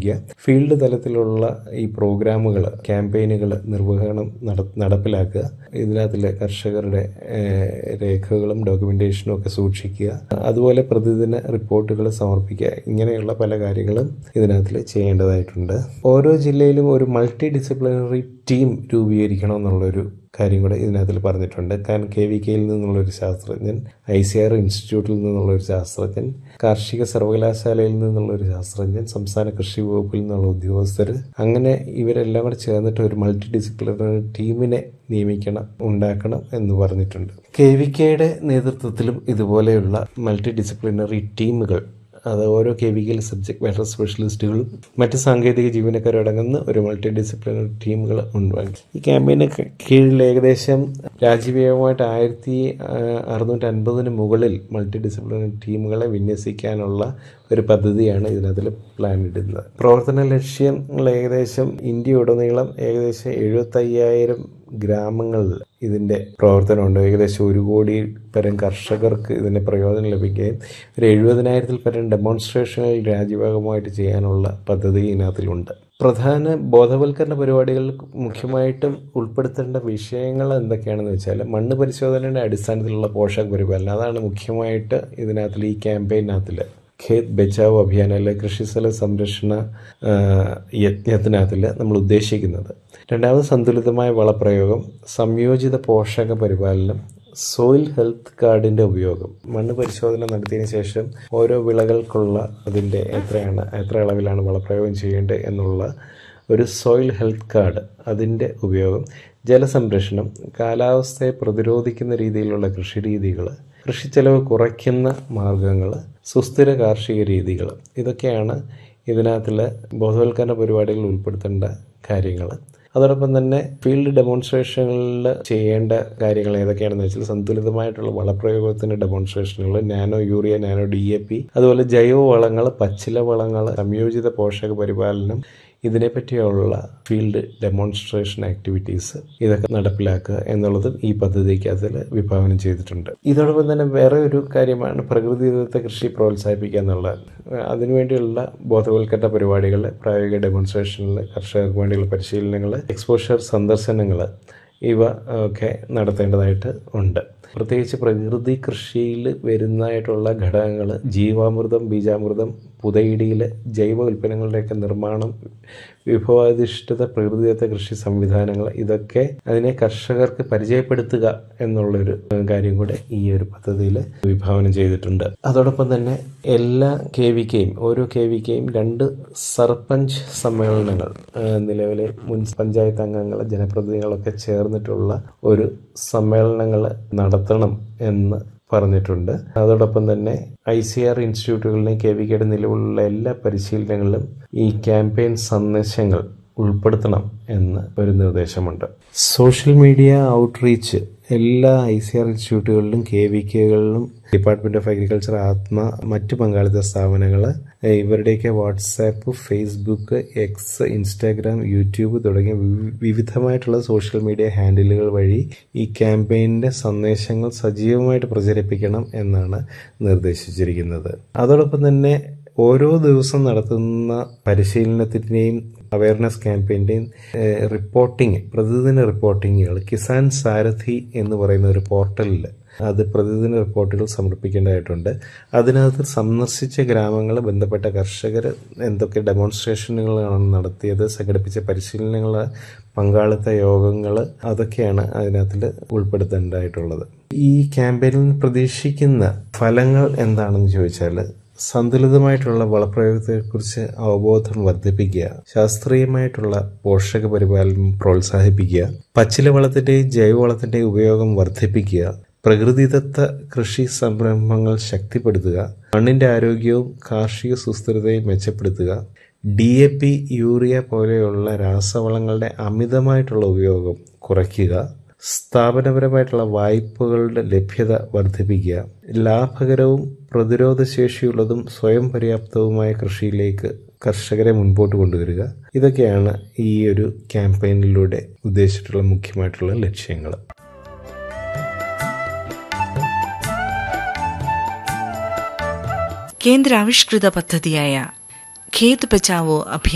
പ്രോത്സാഹിപ്പിക്കുക ഫീൽഡ് തലത്തിലുള്ള ഈ പ്രോഗ്രാമുകൾ ക്യാമ്പയിനുകൾ നിർവഹണം നട നടപ്പിലാക്കുക ഇതിനകത്തിലെ കർഷകരുടെ ഏഹ്, രേഖകളും ഡോക്യുമെന്റേഷനും ഒക്കെ സൂക്ഷിക്കുക അതുപോലെ പ്രതിദിന റിപ്പോർട്ടുകൾ സമർപ്പിക്കുക ഇങ്ങനെയുള്ള പല കാര്യങ്ങളും ഇതിനകത്തിൽ ചെയ്യേണ്ടതായിട്ടുണ്ട് ഓരോ ജില്ലയിലും ഒരു മൾട്ടി ഡിസിപ്ലിനറി ടീം രൂപീകരിക്കണം എന്നുള്ളൊരു കാര്യം കൂടെ ഇതിനകത്തിൽ പറഞ്ഞിട്ടുണ്ട് കാരണം കെ വി കെയിൽ നിന്നുള്ള ഒരു ശാസ്ത്രജ്ഞൻ ഐ സി ആർ ഇൻസ്റ്റിറ്റ്യൂട്ടിൽ നിന്നുള്ള ഒരു ശാസ്ത്രജ്ഞൻ കാർഷിക സർവകലാശാലയിൽ നിന്നുള്ള ഒരു ശാസ്ത്രജ്ഞൻ സംസ്ഥാന കൃഷി വകുപ്പിൽ നിന്നുള്ള ഉദ്യോഗസ്ഥർ അങ്ങനെ ഇവരെല്ലാം കൂടെ ചേർന്നിട്ട് ഒരു മൾട്ടി ഡിസിപ്ലിനറി ടീമിനെ നിയമിക്കണം ഉണ്ടാക്കണം എന്ന് പറഞ്ഞിട്ടുണ്ട് കെ വി കെയുടെ നേതൃത്വത്തിലും ഇതുപോലെയുള്ള മൾട്ടി ഡിസിപ്ലിനറി ടീമുകൾ അത് ഓരോ കെ വി കെയിൽ സബ്ജക്ട് മാറ്റർ സ്പെഷ്യലിസ്റ്റുകളും മറ്റ് സാങ്കേതിക ജീവനക്കാരും അടങ്ങുന്ന ഒരു മൾട്ടി ഡിസിപ്ലിനറി ടീമുകൾ ഉണ്ടാക്കി ഈ ക്യാമ്പയിന് ക- കീഴിൽ ഏകദേശം രാജ്യവ്യാപകമായിട്ട് ആയിരത്തി അറുന്നൂറ്റി അൻപതിന് മുകളിൽ മൾട്ടി ഡിസിപ്ലിനറി ടീമുകളെ വിന്യസിക്കാനുള്ള ഒരു പദ്ധതിയാണ് ഇതിനകത്തിൽ പ്ലാൻ ഇടുന്നത് പ്രവർത്തന ലക്ഷ്യങ്ങൾ ഏകദേശം ഇന്ത്യ ഉടനീളം ഏകദേശം എഴുപത്തയ്യായിരം ഗ്രാമങ്ങളിൽ ഇതിൻ്റെ പ്രവർത്തനമുണ്ട് ഏകദേശം ഒരു കോടി പരം കർഷകർക്ക് ഇതിൻ്റെ പ്രയോജനം ലഭിക്കുകയും ഒരു എഴുപതിനായിരത്തിൽ പരം ഡെമോൺസ്ട്രേഷനുകൾ രാജ്യവ്യാപകമായിട്ട് ചെയ്യാനുള്ള പദ്ധതി ഇതിനകത്തിലുണ്ട് പ്രധാന ബോധവൽക്കരണ പരിപാടികൾ മുഖ്യമായിട്ടും ഉൾപ്പെടുത്തേണ്ട വിഷയങ്ങൾ എന്തൊക്കെയാണെന്ന് വെച്ചാൽ മണ്ണ് പരിശോധനയുടെ അടിസ്ഥാനത്തിലുള്ള പോഷക പരിപാലനം അതാണ് മുഖ്യമായിട്ട് ഇതിനകത്തിൽ ഈ ക്യാമ്പയിനകത്തിൽ ഖേത് ബച്ചാവ് അഭിയാൻ അല്ലെ കൃഷിസ്ഥല സംരക്ഷണ ആ, യജ്ഞത്തിനകത്തിൽ നമ്മൾ ഉദ്ദേശിക്കുന്നത് രണ്ടാമത് സന്തുലിതമായ വളപ്രയോഗം സംയോജിത പോഷക പരിപാലനം സോയിൽ ഹെൽത്ത് കാർഡിൻ്റെ ഉപയോഗം മണ്ണ് പരിശോധന നടത്തിയതിന് ശേഷം ഓരോ വിളകൾക്കുള്ള അതിൻ്റെ എത്രയാണ് എത്ര അളവിലാണ് വളപ്രയോഗം ചെയ്യേണ്ടത് എന്നുള്ള ഒരു സോയിൽ ഹെൽത്ത് കാർഡ് അതിൻ്റെ ഉപയോഗം ജലസംരക്ഷണം കാലാവസ്ഥയെ പ്രതിരോധിക്കുന്ന രീതിയിലുള്ള കൃഷി രീതികൾ കൃഷിച്ചെലവ് കുറയ്ക്കുന്ന മാർഗങ്ങൾ സുസ്ഥിര കാർഷിക രീതികൾ ഇതൊക്കെയാണ് ഇതിനകത്തുള്ള ബോധവൽക്കരണ പരിപാടികൾ ഉൾപ്പെടുത്തേണ്ട കാര്യങ്ങൾ അതോടൊപ്പം തന്നെ ഫീൽഡ് ഡെമോൺസ്ട്രേഷനുകളിൽ ചെയ്യേണ്ട കാര്യങ്ങൾ ഏതൊക്കെയാണെന്ന് വെച്ചാൽ സന്തുലിതമായിട്ടുള്ള വളപ്രയോഗത്തിന്റെ ഡെമോൺസ്ട്രേഷനുകൾ nano urea nano D A P അതുപോലെ ജൈവ വളങ്ങൾ പച്ചില വളങ്ങൾ സംയോജിത പോഷക പരിപാലനം ഇതിനെപ്പറ്റിയുള്ള ഫീൽഡ് ഡെമോൺസ്ട്രേഷൻ ആക്ടിവിറ്റീസ് ഇതൊക്കെ നടപ്പിലാക്കുക എന്നുള്ളതും ഈ പദ്ധതിക്ക് അതിൽ വിഭാവനം ചെയ്തിട്ടുണ്ട് ഇതോടൊപ്പം തന്നെ വേറെ ഒരു കാര്യമാണ് പ്രകൃതിദത്ത കൃഷി പ്രോത്സാഹിപ്പിക്കുക എന്നുള്ളത് അതിനുവേണ്ടിയുള്ള ബോധവൽക്കരണ പരിപാടികൾ പ്രായോഗിക ഡെമോൺസ്ട്രേഷനിൽ കർഷകർക്ക് വേണ്ടിയുള്ള പരിശീലനങ്ങൾ എക്സ്പോഷർ സന്ദർശനങ്ങൾ ഇവ ഒക്കെ നടത്തേണ്ടതായിട്ട് ഉണ്ട് പ്രത്യേകിച്ച് പ്രകൃതി കൃഷിയിൽ വരുന്നതായിട്ടുള്ള ഘടകങ്ങൾ ജീവാമൃതം ബീജാമൃതം പുതയിടിയിൽ ജൈവ ഉൽപ്പന്നങ്ങളുടെയൊക്കെ നിർമ്മാണം വിഭവാധിഷ്ഠിത പ്രകൃതിദത്ത കൃഷി സംവിധാനങ്ങൾ ഇതൊക്കെ അതിനെ കർഷകർക്ക് പരിചയപ്പെടുത്തുക എന്നുള്ളൊരു കാര്യം കൂടെ ഈ ഒരു പദ്ധതിയിൽ വിഭാവനം ചെയ്തിട്ടുണ്ട് അതോടൊപ്പം തന്നെ എല്ലാ കെ വി കെയും ഓരോ കെ വി കെയും രണ്ട് സർപഞ്ച് സമ്മേളനങ്ങൾ ആ, നിലവിലെ മുൻ പഞ്ചായത്ത് അംഗങ്ങൾ ജനപ്രതിനിധികളൊക്കെ ചേർന്നിട്ടുള്ള ഒരു സമ്മേളനങ്ങൾ നടത്തണം എന്ന് പറഞ്ഞിട്ടുണ്ട് അതോടൊപ്പം തന്നെ ഐ സി ആർ ഇൻസ്റ്റിറ്റ്യൂട്ടുകളിലെയും കെ വി കെയുടെ നിലവിലുള്ള എല്ലാ പരിശീലനങ്ങളിലും ഈ ക്യാമ്പയിൻ സന്ദേശങ്ങൾ ഉൾപ്പെടുത്തണം എന്ന് ഒരു നിർദ്ദേശമുണ്ട് സോഷ്യൽ മീഡിയ ഔട്ട്റീച്ച് എല്ലാ ഐ സി ആർ ഇൻസ്റ്റിറ്റ്യൂട്ടുകളിലും കെ വി കെകളിലും ഡിപ്പാർട്ട്മെന്റ് ഓഫ് അഗ്രികൾച്ചർ ആത്മ മറ്റ് പങ്കാളിത്ത സ്ഥാപനങ്ങൾ ഇവരുടെയൊക്കെ WhatsApp Facebook X Instagram YouTube തുടങ്ങിയ വിവി- വിവിധമായിട്ടുള്ള സോഷ്യൽ മീഡിയ ഹാൻഡിലുകൾ വഴി ഈ ക്യാമ്പയിൻ്റെ സന്ദേശങ്ങൾ സജീവമായിട്ട് പ്രചരിപ്പിക്കണം എന്നാണ് നിർദ്ദേശിച്ചിരിക്കുന്നത് അതോടൊപ്പം തന്നെ ഓരോ ദിവസം നടത്തുന്ന പരിശീലനത്തിൻ്റെയും അവയർനെസ് ക്യാമ്പയിൻ്റെയും റിപ്പോർട്ടിംഗ് പ്രതിദിന റിപ്പോർട്ടിങ്ങുകൾ കിസാൻ സാരഥി എന്ന് പറയുന്ന ഒരു പോർട്ടലിൽ അത് പ്രതിദിന റിപ്പോർട്ടുകൾ സമർപ്പിക്കേണ്ടതായിട്ടുണ്ട് അതിനകത്ത് സന്ദർശിച്ച ഗ്രാമങ്ങൾ ബന്ധപ്പെട്ട കർഷകർ എന്തൊക്കെ ഡെമോൺസ്ട്രേഷനുകളാണ് നടത്തിയത് സംഘടിപ്പിച്ച പരിശീലനങ്ങൾ പങ്കാളിത്ത യോഗങ്ങൾ അതൊക്കെയാണ് അതിനകത്തിൽ ഉൾപ്പെടുത്തേണ്ടതായിട്ടുള്ളത് ഈ ക്യാമ്പയിനിൽ നിന്ന് പ്രതീക്ഷിക്കുന്ന ഫലങ്ങൾ എന്താണെന്ന് ചോദിച്ചാൽ സന്തുലിതമായിട്ടുള്ള വളപ്രയോഗത്തെക്കുറിച്ച് അവബോധം വർദ്ധിപ്പിക്കുക ശാസ്ത്രീയമായിട്ടുള്ള പോഷക പരിപാലനം പ്രോത്സാഹിപ്പിക്കുക പച്ചില വളത്തിന്റെയും ജൈവവളത്തിന്റെയും ഉപയോഗം വർദ്ധിപ്പിക്കുക പ്രകൃതിദത്ത കൃഷി സംരംഭങ്ങൾ ശക്തിപ്പെടുത്തുക മണ്ണിന്റെ ആരോഗ്യവും കാർഷിക സുസ്ഥിരതയും മെച്ചപ്പെടുത്തുക ഡി എ പി യൂറിയ പോലെയുള്ള രാസവളങ്ങളുടെ അമിതമായിട്ടുള്ള ഉപയോഗം കുറയ്ക്കുക സ്ഥാപനപരമായിട്ടുള്ള വായ്പകളുടെ ലഭ്യത വർദ്ധിപ്പിക്കുക ലാഭകരവും പ്രതിരോധശേഷിയുള്ളതും സ്വയം പര്യാപ്തവുമായ കൃഷിയിലേക്ക് കർഷകരെ മുൻപോട്ട് കൊണ്ടുവരിക ഇതൊക്കെയാണ് ഈ ഒരു ക്യാമ്പയിനിലൂടെ ഉദ്ദേശിച്ചിട്ടുള്ള മുഖ്യമായിട്ടുള്ള ലക്ഷ്യങ്ങൾ കേന്ദ്രാവിഷ്കൃത പദ്ധതിയായ ഖേത് ബച്ചാവോ അഭിയാൻ